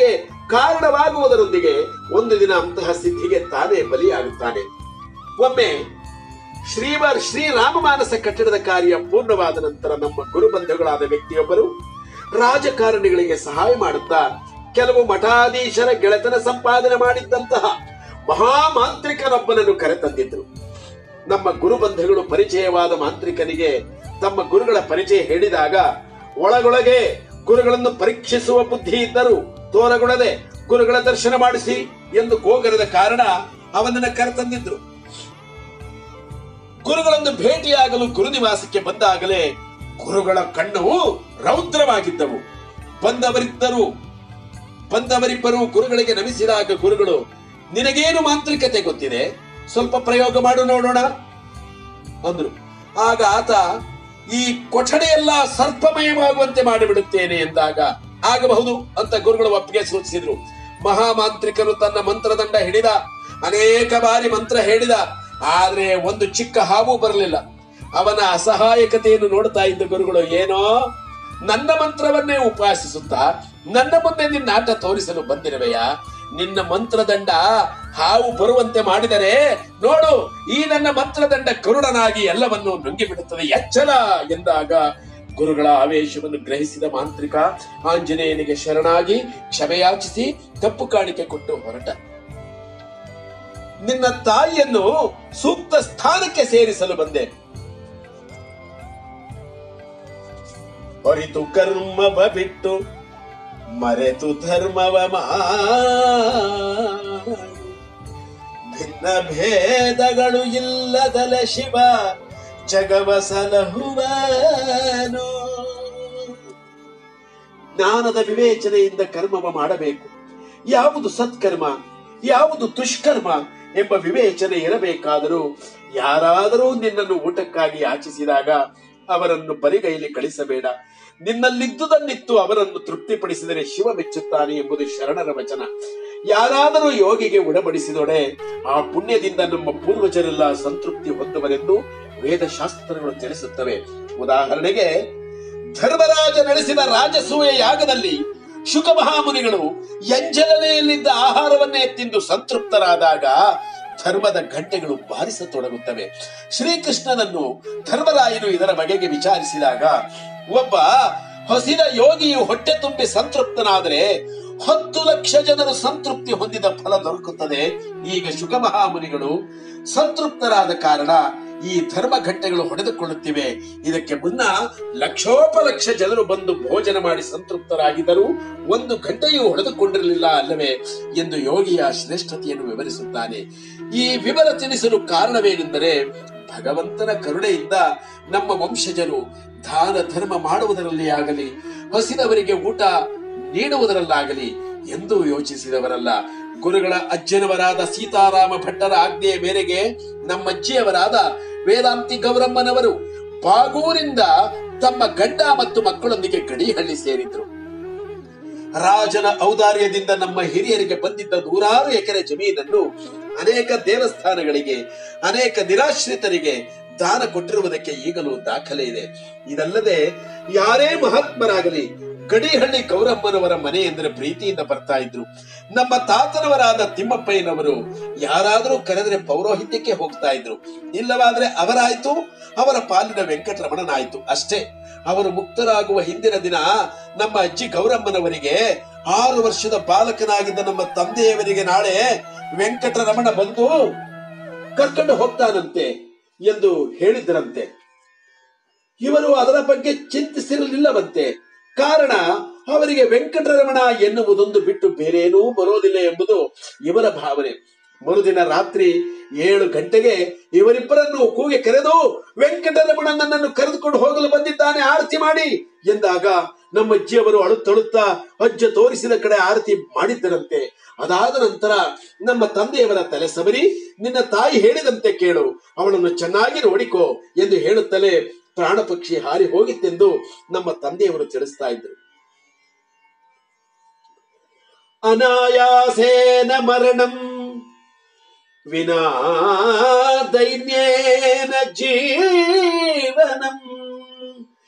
ಕಾರಣವಾಗುವುದರೊಂದಿಗೆ ಒಂದು ದಿನ ಅಂತಹ ಸಿದ್ಧಿಗೆ ತಾನೇ ಬಲಿಯಾಗುತ್ತಾನೆ ಒಮ್ಮೆ ಶ್ರೀವರ್ ಶ್ರೀರಾಮಮಾನಸ ಕಟ್ಟಡದ ಕಾರ್ಯ ಪೂರ್ಣವಾದ ನಂತರ ನಮ್ಮ ಗುರುಬಂಧುಗಳಾದ ವ್ಯಕ್ತಿಯೊಬ್ಬರು ರಾಜಕಾರಣಿಗಳಿಗೆ ಸಹಾಯ ಮಾಡುತ್ತಾ ಕೆಲವು ಮಠಾಧೀಶರ ಗೆಳೆತನ ಸಂಪಾದನೆ ಮಾಡಿದ್ದಂತಹ ಮಹಾಮಾಂತ್ರಿಕನೊಬ್ಬನನ್ನು ಕರೆತಂದಿದ್ರು ನಮ್ಮ ಗುರುಬಂಧುಗಳು ಪರಿಚಯವಾದ ಮಾಂತ್ರಿಕನಿಗೆ ತಮ್ಮ ಗುರುಗಳ ಪರಿಚಯ ಹೇಳಿದಾಗ ಒಳಗೊಳಗೆ ಗುರುಗಳನ್ನು ಪರೀಕ್ಷಿಸುವ ಬುದ್ಧಿ ಇದ್ದರು ತೋರಗೊಡದೆ ಗುರುಗಳ ದರ್ಶನ ಮಾಡಿಸಿ ಎಂದು ಗೋಗರದ ಕಾರಣ ಅವನನ್ನ ಕರೆತಂದಿದ್ರು ಗುರುಗಳನ್ನು ಭೇಟಿಯಾಗಲು ಗುರುನಿವಾಸಕ್ಕೆ ಬಂದಾಗಲೇ ಗುರುಗಳ ಕಣ್ಣು ರೌದ್ರವಾಗಿದ್ದವು ಬಂದವರಿದ್ದರು ಬಂದವರಿಬ್ಬರು ಗುರುಗಳಿಗೆ ನಮಿಸಿದಾಗ ಗುರುಗಳು ನಿನಗೇನು ಮಾಂತ್ರಿಕತೆ ಗೊತ್ತಿದೆ ಸ್ವಲ್ಪ ಪ್ರಯೋಗ ಮಾಡು ನೋಡೋಣ ಅಂದ್ರು ಆಗ ಆತ ಈ ಕೊಠಡಿಯೆಲ್ಲ ಸರ್ಪಮಯವಾಗುವಂತೆ ಮಾಡಿಬಿಡುತ್ತೇನೆ ಎಂದಾಗ ಆಗಬಹುದು ಅಂತ ಗುರುಗಳು ಒಪ್ಪಿಗೆ ಸೂಚಿಸಿದ್ರು ಮಹಾಮಾಂತ್ರಿಕನು ತನ್ನ ಮಂತ್ರದಂಡ ಹಿಡಿದ ಅನೇಕ ಬಾರಿ ಮಂತ್ರ ಹೇಳಿದ ಆದ್ರೆ ಒಂದು ಚಿಕ್ಕ ಹಾವು ಬರಲಿಲ್ಲ ಅವನ ಅಸಹಾಯಕತೆಯನ್ನು ನೋಡ್ತಾ ಇದ್ದ ಗುರುಗಳು ಏನೋ ನನ್ನ ಮಂತ್ರವನ್ನೇ ಉಪಾಸಿಸುತ್ತಾ ನನ್ನ ಮುಂದೆ ನಿನ್ನ ಆಟ ತೋರಿಸಲು ಬಂದಿರುವೆಯಾ ನಿನ್ನ ಮಂತ್ರದಂಡ ಹಾವು ಬರುವಂತೆ ಮಾಡಿದರೆ ನೋಡು ಈ ನನ್ನ ಮಂತ್ರದಂಡ ಕರುಡನಾಗಿ ಎಲ್ಲವನ್ನು ನುಂಗಿಬಿಡುತ್ತದೆ ಎಚ್ಚರ ಎಂದಾಗ ಗುರುಗಳ ಆವೇಶವನ್ನು ಗ್ರಹಿಸಿದ ಮಾಂತ್ರಿಕ ಆಂಜನೇಯನಿಗೆ ಶರಣಾಗಿ ಕ್ಷಮೆಯಾಚಿಸಿ ತಪ್ಪು ಕಾಣಿಕೆ ಕೊಟ್ಟು ಹೊರಟ ನಿನ್ನ ತಾಯಿಯನ್ನು ಸೂಕ್ತ ಸ್ಥಾನಕ್ಕೆ ಸೇರಿಸಲು ಬಂದೆ ಹೊರಿತು ಕರ್ಮವ ಬಿಟ್ಟು ಮರೆತು ಧರ್ಮವ ಮಾಡು ಭಿನ್ನ ಭೇದಗಳು ಇಲ್ಲದಲೆ ಶಿವ ಜಗವ ಸಲಹುವನು ಜ್ಞಾನದ ವಿವೇಚನೆಯಿಂದ ಕರ್ಮವ ಮಾಡಬೇಕು ಯಾವುದು ಸತ್ಕರ್ಮ ಯಾವುದು ದುಷ್ಕರ್ಮ ಎಂಬ ವಿವೇಚನೆ ಇರಬೇಕಾದರೂ ಯಾರಾದರೂ ನಿನ್ನನ್ನು ಊಟಕ್ಕಾಗಿ ಯಾಚಿಸಿದಾಗ ಅವರನ್ನು ಬರಿಗೈಲಿ ಕಳಿಸಬೇಡ ನಿನ್ನಲ್ಲಿದ್ದುದನ್ನಿತ್ತು ಅವರನ್ನು ತೃಪ್ತಿಪಡಿಸಿದರೆ ಶಿವ ಮೆಚ್ಚುತ್ತಾನೆ ಎಂಬುದು ಶರಣರ ವಚನ ಯಾರಾದರೂ ಯೋಗಿಗೆ ಉಡಬಡಿಸಿದೊಡೆ ಆ ಪುಣ್ಯದಿಂದ ನಮ್ಮ ಪೂರ್ವಜರೆಲ್ಲ ಸಂತೃಪ್ತಿ ಹೊಂದುವರೆಂದು ವೇದಶಾಸ್ತ್ರಗಳು ತಿಳಿಸುತ್ತವೆ ಉದಾಹರಣೆಗೆ ಧರ್ಮರಾಜ ನಡೆಸಿದ ರಾಜಸೂಯ ಯಾಗದಲ್ಲಿ ಶುಕ ಮಹಾಮುನಿಗಳು ಎಂಜಲನೆಯಲ್ಲಿದ್ದ ಆಹಾರವನ್ನೇ ತಿಂದು ಸಂತೃಪ್ತರಾದಾಗ ಧರ್ಮದ ಗಂಟೆಗಳು ಬಾರಿಸತೊಡಗುತ್ತವೆ ಶ್ರೀಕೃಷ್ಣನನ್ನು ಧರ್ಮರಾಯನು ಇದರ ಬಗೆಗೆ ವಿಚಾರಿಸಿದಾಗ ಒಬ್ಬ ಹಸಿದ ಯೋಗಿಯು ಹೊಟ್ಟೆ ತುಂಬಿ ಸಂತೃಪ್ತನಾದರೆ ಹತ್ತು ಲಕ್ಷ ಜನರು ಸಂತೃಪ್ತಿ ಹೊಂದಿದ ಫಲ ದೊರಕುತ್ತದೆ ಈಗ ಶುಕ ಮಹಾಮುನಿಗಳು ಸಂತೃಪ್ತರಾದ ಕಾರಣ ಈ ಧರ್ಮ ಘಟ್ಟೆಗಳು ಹೊಡೆದುಕೊಳ್ಳುತ್ತಿವೆ ಇದಕ್ಕೆ ಮುನ್ನ ಲಕ್ಷೋಪಲಕ್ಷ ಜನರು ಬಂದು ಭೋಜನ ಮಾಡಿ ಸಂತೃಪ್ತರಾಗಿದ್ದರು ಒಂದು ಗಂಟೆಯೂ ಹೊಡೆದುಕೊಂಡಿರಲಿಲ್ಲ ಅಲ್ಲವೇ ಎಂದು ಯೋಗಿಯ ಶ್ರೇಷ್ಠತೆಯನ್ನು ವಿವರಿಸುತ್ತಾನೆ ಈ ವಿವರ ತಿಳಿಸಲು ಕಾರಣವೇನೆಂದರೆ ಭಗವಂತನ ಕರುಣೆಯಿಂದ ನಮ್ಮ ವಂಶಜರು ದಾನ ಧರ್ಮ ಮಾಡುವುದರಲ್ಲಿ ಆಗಲಿ ಹಸಿದವರಿಗೆ ಊಟ ನೀಡುವುದರಲ್ಲಾಗಲಿ ಎಂದು ಯೋಚಿಸಿದವರಲ್ಲ ಗುರುಗಳ ಅಜ್ಜನವರಾದ ಸೀತಾರಾಮ ಭಟ್ಟರ ಆಜ್ಞೆಯ ಮೇರೆಗೆ ನಮ್ಮಜ್ಜಿಯವರಾದ ವೇದಾಂತಿ ಗೌರಮ್ಮನವರು ಬಾಗೂರಿಂದ ತಮ್ಮ ಗಂಡ ಮತ್ತು ಮಕ್ಕಳೊಂದಿಗೆ ಗಡಿಹಳ್ಳಿ ಸೇರಿದ್ರು ರಾಜನ ಔದಾರ್ಯದಿಂದ ನಮ್ಮ ಹಿರಿಯರಿಗೆ ಬಂದಿದ್ದ ನೂರಾರು ಎಕರೆ ಜಮೀನನ್ನು ಅನೇಕ ದೇವಸ್ಥಾನಗಳಿಗೆ ಅನೇಕ ನಿರಾಶ್ರಿತರಿಗೆ ದಾನ ಕೊಟ್ಟಿರುವುದಕ್ಕೆ ಈಗಲೂ ದಾಖಲೆ ಇದೆ ಇದಲ್ಲದೆ ಯಾರೇ ಮಹಾತ್ಮರಾಗಲಿ ಗಡಿಹಳ್ಳಿ ಗೌರಮ್ಮನವರ ಮನೆ ಎಂದರೆ ಪ್ರೀತಿಯಿಂದ ಬರ್ತಾ ಇದ್ರು ನಮ್ಮ ತಾತನವರಾದ ತಿಮ್ಮಪ್ಪಯ್ಯನವರು ಯಾರಾದರೂ ಕರೆದರೆ ಪೌರೋಹಿತ್ಯಕ್ಕೆ ಹೋಗ್ತಾ ಇದ್ರು ಇಲ್ಲವಾದ್ರೆ ಅವರಾಯ್ತು ಅವರ ಪಾಲಿನ ವೆಂಕಟರಮಣನಾಯ್ತು ಅಷ್ಟೇ ಅವರು ಮುಕ್ತರಾಗುವ ಹಿಂದಿನ ದಿನ ನಮ್ಮ ಅಜ್ಜಿ ಗೌರಮ್ಮನವರಿಗೆ ಆರು ವರ್ಷದ ಬಾಲಕನಾಗಿದ್ದ ನಮ್ಮ ತಂದೆಯವರಿಗೆ ನಾಳೆ ವೆಂಕಟರಮಣ ಬಂದು ಕರ್ಕೊಂಡು ಹೋಗ್ತಾನಂತೆ ಎಂದು ಹೇಳಿದ್ರಂತೆ ಇವರು ಅದರ ಬಗ್ಗೆ ಚಿಂತಿಸಿರಲಿಲ್ಲವಂತೆ ಕಾರಣ ಅವರಿಗೆ ವೆಂಕಟರಮಣ ಎನ್ನುವುದೊಂದು ಬಿಟ್ಟು ಬೇರೇನೂ ಬರೋದಿಲ್ಲ ಎಂಬುದು ಇವರ ಭಾವನೆ ಮರುದಿನ ರಾತ್ರಿ ಏಳು ಗಂಟೆಗೆ ಇವರಿಬ್ಬರನ್ನು ಕೂಗೆ ಕರೆದು ವೆಂಕಟರಮಣ ನನ್ನನ್ನು ಕರೆದುಕೊಂಡು ಹೋಗಲು ಬಂದಿದ್ದಾನೆ ಆರತಿ ಮಾಡಿ ಎಂದಾಗ ನಮ್ಮ ಅಜ್ಜಿಯವರು ಅಳುತ್ತಳುತ್ತಾ ಅಜ್ಜ ತೋರಿಸಿದ ಕಡೆ ಆರತಿ ಮಾಡಿದ್ದರಂತೆ ಅದಾದ ನಂತರ ನಮ್ಮ ತಂದೆಯವರ ತಲೆ ಸವರಿ ನಿನ್ನ ತಾಯಿ ಹೇಳಿದಂತೆ ಕೇಳು ಅವಳನ್ನು ಚೆನ್ನಾಗಿ ನೋಡಿಕೋ ಎಂದು ಹೇಳುತ್ತಲೇ ಪ್ರಾಣ ಪಕ್ಷಿ ಹಾರಿ ಹೋಗಿತ್ತೆಂದು ನಮ್ಮ ತಂದೆಯವರು ತಿಳಿಸ್ತಾ ಇದ್ರು ಅನಾಯಾಸೇನ ಮರಣಂ ವಿನಾ ದೈನ್ಯೇನ ಜೀವನಂ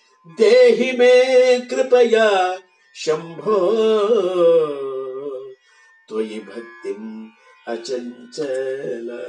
ದೇಹಿ ಮೇ ಕೃಪಯ ಶಂಭೋ ತ್ವಯಿ ಭಕ್ತಿಂ ಅಚಂಚಲ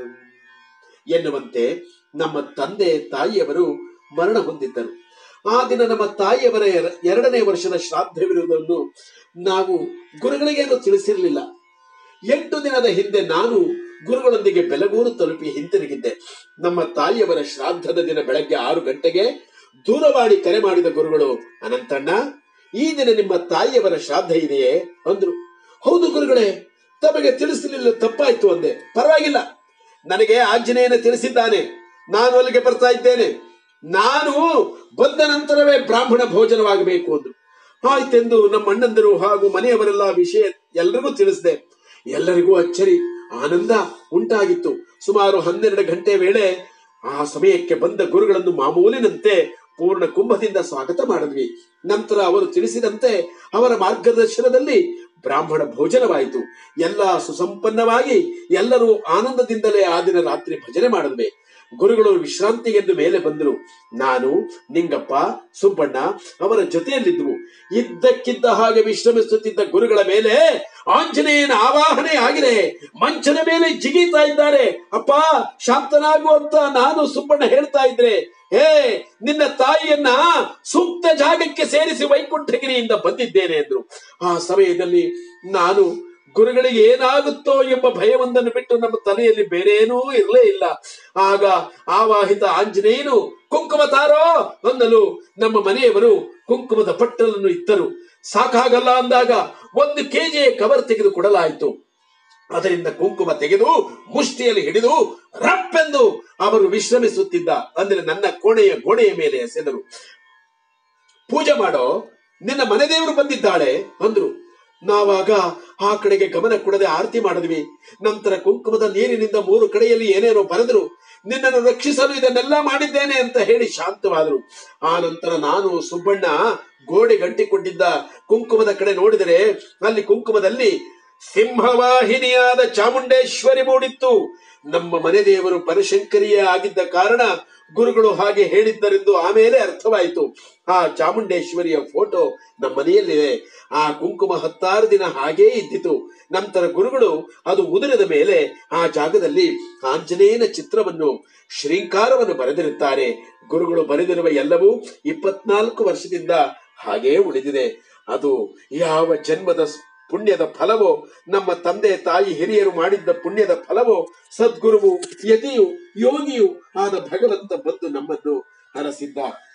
ಎನ್ನುವಂತೆ ನಮ್ಮ ತಂದೆ ತಾಯಿಯವರು ಮರಣ ಹೊಂದಿದ್ದರು ಆ ದಿನ ನಮ್ಮ ತಾಯಿಯವರ ಎರ- ಎರಡನೇ ವರ್ಷದ ಶ್ರಾದ್ದವಿರುವುದನ್ನು ನಾವು ಗುರುಗಳಿಗೇನು ತಿಳಿಸಿರಲಿಲ್ಲ ಎಂಟು ದಿನದ ಹಿಂದೆ ನಾನು ಗುರುಗಳೊಂದಿಗೆ ಬೆಲಗೂರು ತಲುಪಿ ಹಿಂತಿರುಗಿದ್ದೆ ನಮ್ಮ ತಾಯಿಯವರ ಶ್ರಾದ್ದದ ದಿನ ಬೆಳಗ್ಗೆ ಆರು ಗಂಟೆಗೆ ದೂರವಾಣಿ ಕರೆ ಮಾಡಿದ ಗುರುಗಳು ಅನಂತಣ್ಣ ಈ ದಿನ ನಿಮ್ಮ ತಾಯಿಯವರ ಶ್ರಾದ್ದ ಇದೆಯೇ ಅಂದ್ರು ಹೌದು ಗುರುಗಳೇ ತಮಗೆ ತಿಳಿಸಲಿಲ್ಲ ತಪ್ಪಾಯ್ತು ಅಂದೆ ಪರವಾಗಿಲ್ಲ ನನಗೆ ಆಂಜನೇಯನ ತಿಳಿಸಿದ್ದಾನೆ ನಾನು ಅಲ್ಲಿಗೆ ಬರ್ತಾ ಇದ್ದೇನೆ ನಾನು ಬಂದ ನಂತರವೇ ಬ್ರಾಹ್ಮಣ ಭೋಜನವಾಗಬೇಕು ಅಂದ್ರು ಆಯ್ತೆಂದು ನಮ್ಮ ಅಣ್ಣಂದರು ಹಾಗೂ ಮನೆಯವರೆಲ್ಲ ವಿಷಯ ಎಲ್ರಿಗೂ ತಿಳಿಸಿದೆ ಎಲ್ಲರಿಗೂ ಅಚ್ಚರಿ ಆನಂದ ಉಂಟಾಗಿತ್ತು ಸುಮಾರು ಹನ್ನೆರಡು ಗಂಟೆ ವೇಳೆ ಆ ಸಮಯಕ್ಕೆ ಬಂದ ಗುರುಗಳನ್ನು ಮಾಮೂಲಿನಂತೆ ಪೂರ್ಣ ಕುಂಭದಿಂದ ಸ್ವಾಗತ ಮಾಡಿದ್ವಿ ನಂತರ ಅವರು ತಿಳಿಸಿದಂತೆ ಅವರ ಮಾರ್ಗದರ್ಶನದಲ್ಲಿ ಬ್ರಾಹ್ಮಣ ಭೋಜನವಾಯಿತು ಎಲ್ಲ ಸುಸಂಪನ್ನವಾಗಿ ಎಲ್ಲರೂ ಆನಂದದಿಂದಲೇ ಆ ದಿನ ರಾತ್ರಿ ಭಜನೆ ಮಾಡಿದ್ವಿ ಗುರುಗಳು ವಿಶ್ರಾಂತಿಗೆಂದು ಮೇಲೆ ಬಂದರು ನಾನು ನಿಂಗಪ್ಪ ಸುಬ್ಬಣ್ಣ ಅವರ ಜೊತೆಯಲ್ಲಿದ್ದವು ಇದ್ದಕ್ಕಿದ್ದ ಹಾಗೆ ವಿಶ್ರಮಿಸುತ್ತಿದ್ದ ಗುರುಗಳ ಮೇಲೆ ಆಂಜನೇಯನ ಆವಾಹನೆ ಆಗಿದೆ ಮಂಚದ ಮೇಲೆ ಜಿಗಿತಾ ಇದ್ದಾರೆ ಅಪ್ಪ ಶಾಂತನಾಗು ಅಂತ ನಾನು ಸುಬ್ಬಣ್ಣ ಹೇಳ್ತಾ ಇದ್ರೆ ಹೇ ನಿನ್ನ ತಾಯಿಯನ್ನ ಸೂಕ್ತ ಜಾಗಕ್ಕೆ ಸೇರಿಸಿ ವೈಕುಂಠಗಿರಿಯಿಂದ ಬಂದಿದ್ದೇನೆ ಎಂದ್ರು ಆ ಸಮಯದಲ್ಲಿ ನಾನು ಗುರುಗಳಿಗೆ ಏನಾಗುತ್ತೋ ಎಂಬ ಭಯವೊಂದನ್ನು ಬಿಟ್ಟು ನಮ್ಮ ತಲೆಯಲ್ಲಿ ಬೇರೇನೂ ಇರಲೇ ಇಲ್ಲ ಆಗ ಆವಾಹಿತ ಆಂಜನೇಯನು ಕುಂಕುಮ ತಾರೋ ಅನ್ನಲು ನಮ್ಮ ಮನೆಯವರು ಕುಂಕುಮದ ಪಟ್ಟಲನ್ನು ಇತ್ತರು ಸಾಕಾಗಲ್ಲ ಅಂದಾಗ ಒಂದು ಕೆಜಿಯ ಕವರ್ ತೆಗೆದು ಕೊಡಲಾಯಿತು ಅದರಿಂದ ಕುಂಕುಮ ತೆಗೆದು ಮುಷ್ಟಿಯಲ್ಲಿ ಹಿಡಿದು ರಪ್ಪೆಂದು ಅವರು ವಿಶ್ರಮಿಸುತ್ತಿದ್ದ ಅಂದ್ರೆ ನನ್ನ ಕೋಣೆಯ ಗೋಡೆಯ ಮೇಲೆ ಎಸೆದರು ಪೂಜೆ ಮಾಡೋ ನಿನ್ನ ಮನೆ ದೇವರು ಬಂದಿದ್ದಾಳೆ ಅಂದ್ರು ನಾವಾಗ ಆ ಕಡೆಗೆ ಗಮನ ಕೊಡದೆ ಆರತಿ ಮಾಡಿದ್ವಿ ನಂತರ ಕುಂಕುಮದ ನೀರಿನಿಂದ ಮೂರು ಕಡೆಯಲ್ಲಿ ಏನೇನೋ ಬರೆದ್ರು ನಿನ್ನನ್ನು ರಕ್ಷಿಸಲು ಇದನ್ನೆಲ್ಲ ಮಾಡಿದ್ದೇನೆ ಅಂತ ಹೇಳಿ ಶಾಂತವಾದರು ಆ ನಂತರ ನಾನು ಸುಬ್ಬಣ್ಣ ಗೋಡೆ ಗಂಟಿಕೊಂಡಿದ್ದ ಕುಂಕುಮದ ಕಡೆ ನೋಡಿದರೆ ಅಲ್ಲಿ ಕುಂಕುಮದಲ್ಲಿ ಸಿಂಹವಾಹಿನಿಯಾದ ಚಾಮುಂಡೇಶ್ವರಿ ಮೂಡಿತ್ತು ನಮ್ಮ ಮನೆ ದೇವರು ಪರಶಂಕರಿಯೇ ಆಗಿದ್ದ ಕಾರಣ ಗುರುಗಳು ಹಾಗೆ ಹೇಳಿದ್ದರೆಂದು ಆಮೇಲೆ ಅರ್ಥವಾಯಿತು ಆ ಚಾಮುಂಡೇಶ್ವರಿಯ ಫೋಟೋ ನಮ್ಮ ಮನೆಯಲ್ಲಿದೆ ಆ ಕುಂಕುಮ ಹತ್ತಾರು ದಿನ ಹಾಗೇ ಇದ್ದಿತು ನಂತರ ಗುರುಗಳು ಅದು ಉದುರಿದ ಮೇಲೆ ಆ ಜಾಗದಲ್ಲಿ ಆಂಜನೇಯನ ಚಿತ್ರವನ್ನು ಶ್ರೀಂಕಾರವನ್ನು ಬರೆದಿರುತ್ತಾರೆ ಗುರುಗಳು ಬರೆದಿರುವ ಎಲ್ಲವೂ ಇಪ್ಪತ್ನಾಲ್ಕು ವರ್ಷದಿಂದ ಹಾಗೇ ಉಳಿದಿದೆ ಅದು ಯಾವ ಜನ್ಮದ ಪುಣ್ಯದ ಫಲವೋ ನಮ್ಮ ತಂದೆ ತಾಯಿ ಹಿರಿಯರು ಮಾಡಿದ್ದ ಪುಣ್ಯದ ಫಲವೋ ಸದ್ಗುರುವು ಯತಿಯು ಯೋಗಿಯು ಆದ ಭಗವಂತ ಬಂದು ನಮ್ಮನ್ನು ಹರಸಿದ್ದ